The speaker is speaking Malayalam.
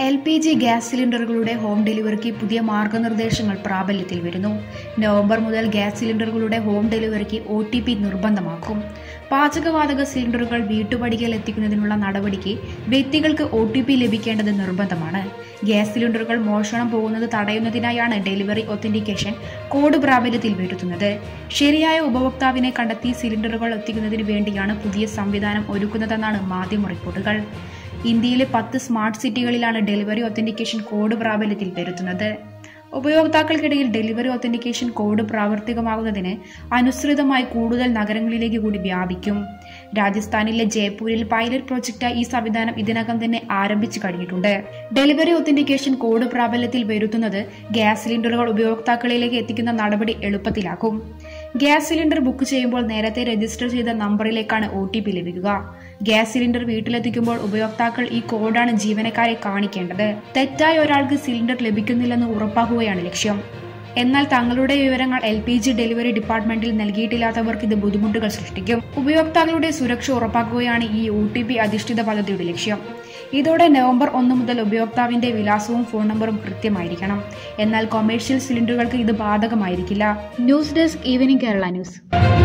എൽ പി ജി ഗ്യാസ് സിലിണ്ടറുകളുടെ ഹോം ഡെലിവറിക്ക് പുതിയ മാർഗനിർദ്ദേശങ്ങൾ പ്രാബല്യത്തിൽ വരുന്നു നവംബർ മുതൽ ഗ്യാസ് സിലിണ്ടറുകളുടെ ഹോം ഡെലിവറിക്ക് ഒ ടി പി നിർബന്ധമാക്കും പാചകവാതക സിലിണ്ടറുകൾ വീട്ടുപടികയിൽ എത്തിക്കുന്നതിനുള്ള നടപടിക്ക് വ്യക്തികൾക്ക് ഒ ടി പി ലഭിക്കേണ്ടത് നിർബന്ധമാണ് ഗ്യാസ് സിലിണ്ടറുകൾ മോഷണം പോകുന്നത് തടയുന്നതിനായാണ് ഡെലിവറി ഒത്തന്റിക്കേഷൻ കോഡ് പ്രാബല്യത്തിൽ വരുത്തുന്നത് ശരിയായ ഉപഭോക്താവിനെ കണ്ടെത്തി സിലിണ്ടറുകൾ എത്തിക്കുന്നതിന് വേണ്ടിയാണ് പുതിയ സംവിധാനം ഒരുക്കുന്നതെന്നാണ് മാധ്യമ റിപ്പോർട്ടുകൾ ഇന്ത്യയിലെ പത്ത് സ്മാർട്ട് സിറ്റികളിലാണ് ഡെലിവറി ഒത്തന്റിക്കേഷൻ കോഡ് പ്രാബല്യത്തിൽ വരുത്തുന്നത് ഉപയോക്താക്കൾക്കിടയിൽ ഡെലിവറി ഒത്തന്റിക്കേഷൻ കോഡ് പ്രാവർത്തികമാകുന്നതിന് അനുസൃതമായി കൂടുതൽ നഗരങ്ങളിലേക്ക് കൂടി വ്യാപിക്കും രാജസ്ഥാനിലെ ജയ്പൂരിൽ പൈലറ്റ് പ്രോജക്റ്റായി ഈ സംവിധാനം ഇതിനകം തന്നെ ആരംഭിച്ചു കഴിഞ്ഞിട്ടുണ്ട് ഡെലിവറി ഒത്തന്റിക്കേഷൻ കോഡ് പ്രാബല്യത്തിൽ വരുത്തുന്നത് ഗ്യാസ് സിലിണ്ടറുകൾ ഉപയോക്താക്കളിലേക്ക് എത്തിക്കുന്ന നടപടി എളുപ്പത്തിലാക്കും ഗ്യാസ് സിലിണ്ടർ ബുക്ക് ചെയ്യുമ്പോൾ നേരത്തെ രജിസ്റ്റർ ചെയ്ത നമ്പറിലേക്കാണ് ഒ ടി പി ലഭിക്കുക ഗ്യാസ് സിലിണ്ടർ വീട്ടിലെത്തിക്കുമ്പോൾ ഉപയോക്താക്കൾ ഈ കോഡാണ് ജീവനക്കാരെ കാണിക്കേണ്ടത് തെറ്റായ ഒരാൾക്ക് സിലിണ്ടർ ലഭിക്കുന്നില്ലെന്ന് ഉറപ്പാക്കുകയാണ് ലക്ഷ്യം എന്നാൽ തങ്ങളുടെ വിവരങ്ങൾ എൽ പി ജി ഡെലിവറി ഡിപ്പാർട്ട്മെന്റിൽ നൽകിയിട്ടില്ലാത്തവർക്ക് ഇത് ബുദ്ധിമുട്ടുകൾ സൃഷ്ടിക്കും ഉപയോക്താക്കളുടെ സുരക്ഷ ഉറപ്പാക്കുകയാണ് ഈ ഒ ടി പി അധിഷ്ഠിത പദ്ധതിയുടെ ലക്ഷ്യം ഇതോടെ നവംബർ ഒന്ന് മുതൽ ഉപയോക്താവിന്റെ വിലാസവും ഫോൺ നമ്പറും കൃത്യമായിരിക്കണം എന്നാൽ കൊമേഴ്ഷ്യൽ സിലിണ്ടറുകൾക്ക് ഇത് ബാധകമായിരിക്കില്ല news desk evening Kerala news